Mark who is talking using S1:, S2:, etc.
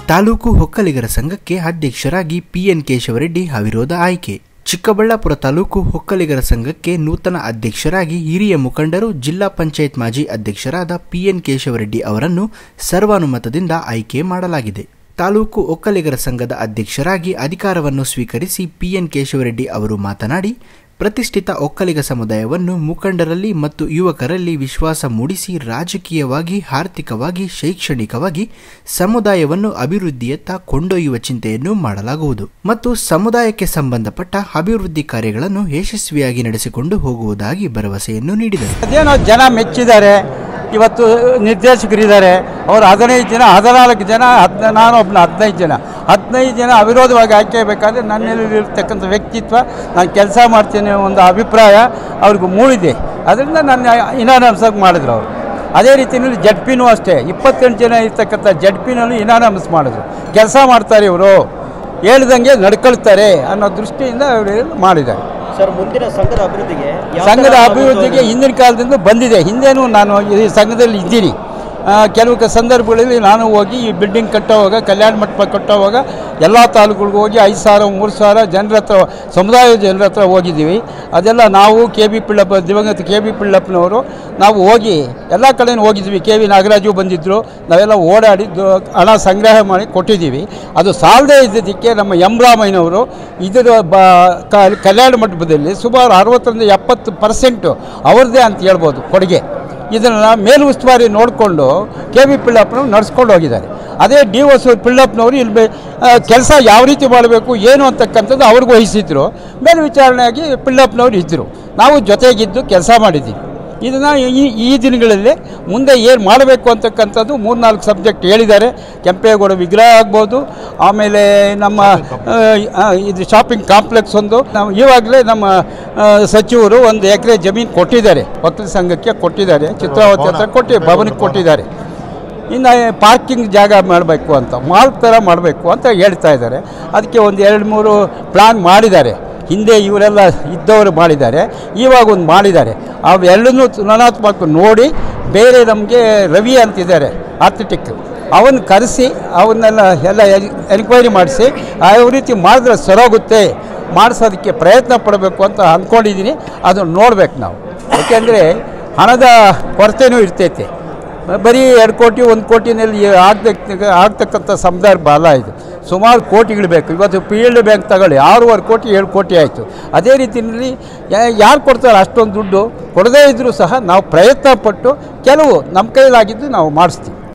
S1: ತಾಲೂಕು ಒಕ್ಕಲಿಗರ ಸಂಘಕ್ಕೆ ಅಧ್ಯಕ್ಷರಾಗಿ ಪಿಎನ್ ಕೇಶವರೆಡ್ಡಿ ಅವಿರೋಧ ಆಯ್ಕೆ ಚಿಕ್ಕಬಳ್ಳಾಪುರ ತಾಲೂಕು ಒಕ್ಕಲಿಗರ ಸಂಘಕ್ಕೆ ನೂತನ ಅಧ್ಯಕ್ಷರಾಗಿ ಹಿರಿಯ ಮುಖಂಡರು ಜಿಲ್ಲಾ ಪಂಚಾಯತ್ ಮಾಜಿ ಅಧ್ಯಕ್ಷರಾದ ಪಿಎನ್ ಕೇಶವರೆಡ್ಡಿ ಅವರನ್ನು ಸರ್ವಾನುಮತದಿಂದ ಆಯ್ಕೆ ಮಾಡಲಾಗಿದೆ ತಾಲೂಕು ಒಕ್ಕಲಿಗರ ಸಂಘದ ಅಧ್ಯಕ್ಷರಾಗಿ ಅಧಿಕಾರವನ್ನು ಸ್ವೀಕರಿಸಿ ಪಿಎನ್ ಕೇಶವರೆಡ್ಡಿ ಅವರು ಮಾತನಾಡಿ ಪ್ರತಿಷ್ಠಿತ ಒಕ್ಕಲಿಗ ಸಮುದಾಯವನ್ನು ಮುಖಂಡರಲ್ಲಿ ಮತ್ತು ಯುವಕರಲ್ಲಿ ವಿಶ್ವಾಸ ಮೂಡಿಸಿ ರಾಜಕೀಯವಾಗಿ ಆರ್ಥಿಕವಾಗಿ ಶೈಕ್ಷಣಿಕವಾಗಿ ಸಮುದಾಯವನ್ನು ಅಭಿವೃದ್ಧಿಯತ್ತ ಕೊಂಡೊಯ್ಯುವ ಚಿಂತೆಯನ್ನು ಮಾಡಲಾಗುವುದು ಮತ್ತು ಸಮುದಾಯಕ್ಕೆ ಸಂಬಂಧಪಟ್ಟ ಅಭಿವೃದ್ಧಿ ಕಾರ್ಯಗಳನ್ನು ಯಶಸ್ವಿಯಾಗಿ ನಡೆಸಿಕೊಂಡು ಹೋಗುವುದಾಗಿ ಭರವಸೆಯನ್ನು ನೀಡಿದರು
S2: ಅದೇನೋ ಜನ ಮೆಚ್ಚಿದ್ದಾರೆ ಇವತ್ತು ನಿರ್ದೇಶಕರಿದ್ದಾರೆ ಅವರು ಹದಿನೈದು ಜನ ಹದಿನಾಲ್ಕು ಜನ ಹದ್ ನಾನು ಒಬ್ಬನ ಹದಿನೈದು ಜನ ಹದಿನೈದು ಜನ ಅವಿರೋಧವಾಗಿ ಆಯ್ಕೆ ಬೇಕಾದ್ರೆ ನನ್ನಲ್ಲಿರ್ತಕ್ಕಂಥ ವ್ಯಕ್ತಿತ್ವ ನಾನು ಕೆಲಸ ಮಾಡ್ತೀನಿ ಅನ್ನೋ ಒಂದು ಅಭಿಪ್ರಾಯ ಅವ್ರಿಗೆ ಮೂಡಿದೆ ಅದರಿಂದ ನನ್ನ ಇನಾನಮ್ಸಾಗಿ ಮಾಡಿದ್ರು ಅವರು ಅದೇ ರೀತಿಯಲ್ಲಿ ಜಡ್ ಪಿನೂ ಅಷ್ಟೇ ಇಪ್ಪತ್ತೆಂಟು ಜನ ಇರ್ತಕ್ಕಂಥ ಜಡ್ ಪಿನಲ್ಲೂ ಇನಾನಮಸ್ ಮಾಡಿದ್ರು ಕೆಲಸ ಮಾಡ್ತಾರೆ ಇವರು ಹೇಳ್ದಂಗೆ ನಡ್ಕೊಳ್ತಾರೆ ಅನ್ನೋ ದೃಷ್ಟಿಯಿಂದ ಅವರು ಮಾಡಿದ್ದಾರೆ
S3: ಸರ್ ಮುಂದಿನ ಸಂಘದ ಅಭಿವೃದ್ಧಿಗೆ ಯಾವ
S2: ಸಂಘದ
S3: ಥರ
S2: ಅಭಿವೃದ್ಧಿಗೆ ಹಿಂದಿನ ಕಾಲದಿಂದ ಬಂದಿದೆ ಹಿಂದೆನೂ ನಾನು ಈ ಸಂಘದಲ್ಲಿ ಇದ್ದೀನಿ ಆ, ಕೆಲವು ಕ- ಸಂದರ್ಭಗಳಲ್ಲಿ ನಾನು ಹೋಗಿ ಈ ಬಿಲ್ಡಿಂಗ್ ಕಟ್ಟೋವಾಗ ಕಲ್ಯಾಣ ಮಂಟಪ ಕಟ್ಟೋವಾಗ ಎಲ್ಲ ತಾಲೂಕುಗಳಿಗೆ ಹೋಗಿ ಐದು ಸಾವಿರ ಮೂರು ಸಾವಿರ ಜನರ ಹತ್ರ ಸಮುದಾಯದ ಜನರ ಹತ್ರ ಹೋಗಿದ್ದೀವಿ ಅದೆಲ್ಲ ನಾವು ಕೆ ಬಿ ಪಿಳ್ಳಪ್ಪ ದಿವಂಗತ ಕೆ ಬಿ ಪಿಳ್ಳಪ್ಪನವರು ನಾವು ಹೋಗಿ ಎಲ್ಲ ಕಡೆನೂ ಹೋಗಿದ್ವಿ ಕೆ ವಿ ನಾಗರಾಜು ಬಂದಿದ್ದರು ನಾವೆಲ್ಲ ಓಡಾಡಿ ದು- ಹಣ ಸಂಗ್ರಹ ಮಾಡಿ ಕೊಟ್ಟಿದ್ದೀವಿ ಅದು ಸಾಲದೇ ಇದ್ದಿದ್ದಕ್ಕೆ ನಮ್ಮ ಎಂ ರಾಮಯ್ಯನವರು ಇದರ ಬ ಕ- ಕಲ್ಯಾಣ ಮಂಟಪದಲ್ಲಿ ಸುಮಾರು ಅರವತ್ತರಿಂದ ಎಪ್ಪತ್ತು ಪರ್ಸೆಂಟು ಅವ್ರದ್ದೇ ಅಂತ ಹೇಳ್ಬೋದು ಕೊಡುಗೆ ಇದನ್ನು ಮೇಲು ಉಸ್ತುವಾರಿ ನೋಡಿಕೊಂಡು ಕೆ ವಿ ಪಿಳ್ಳಪ್ಪನವ್ರು ನಡ್ಸ್ಕೊಂಡು ಹೋಗಿದ್ದಾರೆ ಅದೇ ಡಿ ವಸು ಪಿಳ್ಳಪ್ಪನವರು ಇಲ್ಲಿ ಕೆಲಸ ಯಾವ ರೀತಿ ಮಾಡಬೇಕು ಏನು ಅಂತಕ್ಕಂಥದ್ದು ಅವ್ರಿಗೆ ವಹಿಸಿದ್ರು ಮೇಲೆ ವಿಚಾರಣೆಯಾಗಿ ಪಿಳ್ಳಪ್ಪನವರು ಇದ್ದರು ನಾವು ಜೊತೆಗಿದ್ದು ಕೆಲಸ ಮಾಡಿದ್ದೀವಿ ಇದನ್ನು ಈ ಈ ದಿನಗಳಲ್ಲಿ ಮುಂದೆ ಏನು ಮಾಡಬೇಕು ಅಂತಕ್ಕಂಥದ್ದು ಮೂರ್ನಾಲ್ಕು ಸಬ್ಜೆಕ್ಟ್ ಹೇಳಿದ್ದಾರೆ ಕೆಂಪೇಗೌಡ ವಿಗ್ರಹ ಆಗ್ಬೋದು ಆಮೇಲೆ ನಮ್ಮ ಆ, ಆ, ಇದು ಶಾಪಿಂಗ್ ಕಾಂಪ್ಲೆಕ್ಸ್ ಒಂದು ನಾವು ಇವಾಗಲೇ ನಮ್ಮ ಆ, ಸಚಿವರು ಒಂದು ಎಕರೆ ಜಮೀನು ಕೊಟ್ಟಿದ್ದಾರೆ ವಕೀಲ ಸಂಘಕ್ಕೆ ಕೊಟ್ಟಿದ್ದಾರೆ ಚಿತ್ರಾವತಿ ಹತ್ರ ಕೊಟ್ಟು ಭವನಕ್ಕೆ ಕೊಟ್ಟಿದ್ದಾರೆ ಇನ್ನು ಪಾರ್ಕಿಂಗ್ ಜಾಗ ಮಾಡಬೇಕು ಅಂತ ಮಾಲ್ ಥರ ಮಾಡಬೇಕು ಅಂತ ಹೇಳ್ತಾ ಇದ್ದಾರೆ ಅದಕ್ಕೆ ಒಂದು ಎರಡು ಮೂರು ಪ್ಲಾನ್ ಮಾಡಿದ್ದಾರೆ ಹಿಂದೆ ಇವರೆಲ್ಲ ಇದ್ದವರು ಮಾಡಿದ್ದಾರೆ ಇವಾಗ ಒಂದು ಮಾಡಿದ್ದಾರೆ ಅವೆಲ್ಲನೂ ತುಲನಾತ್ಮಕ ನೋಡಿ ಬೇರೆ ನಮಗೆ ರವಿ ಅಂತಿದ್ದಾರೆ ಆರ್ಥಿಟಿಕ್ ಅವನ್ನ ಕರೆಸಿ ಅವನ್ನೆಲ್ಲ ಎಲ್ಲ ಎನ್ಕ್ವೈರಿ ಮಾಡಿಸಿ ಯಾವ ರೀತಿ ಮಾಡಿದ್ರೆ ಸರೋಗುತ್ತೆ ಮಾಡಿಸೋದಕ್ಕೆ ಪ್ರಯತ್ನ ಪಡಬೇಕು ಅಂತ ಅಂದ್ಕೊಂಡಿದ್ದೀನಿ ಅದನ್ನು ನೋಡ್ಬೇಕು ನಾವು ಯಾಕೆಂದರೆ ಹಣದ ಕೊರತೆನೂ ಇರ್ತೈತೆ ಬರೀ ಎರಡು ಕೋಟಿ ಒಂದು ಕೋಟಿನಲ್ಲಿ ಆಗ್ತಕ್ಕ ಆಗ್ತಕ್ಕಂಥ ಸಂದರ್ಭ ಅಲ್ಲ ಇದು ಸುಮಾರು ಕೋಟಿಗಳು ಬೇಕು ಇವತ್ತು ಪಿ ಎಲ್ ಬ್ಯಾಂಕ್ ತಗೊಳ್ಳಿ ಆರೂವರೆ ಕೋಟಿ ಏಳು ಕೋಟಿ ಆಯಿತು ಅದೇ ರೀತಿಯಲ್ಲಿ ಯಾರು ಕೊಡ್ತಾರೆ ಅಷ್ಟೊಂದು ದುಡ್ಡು ಕೊಡದೇ ಇದ್ದರೂ ಸಹ ನಾವು ಪ್ರಯತ್ನ ಪಟ್ಟು ಕೆಲವು ನಮ್ಮ ಕೈಲಾಗಿದ್ದು ನಾವು ಮಾಡಿಸ್ತೀವಿ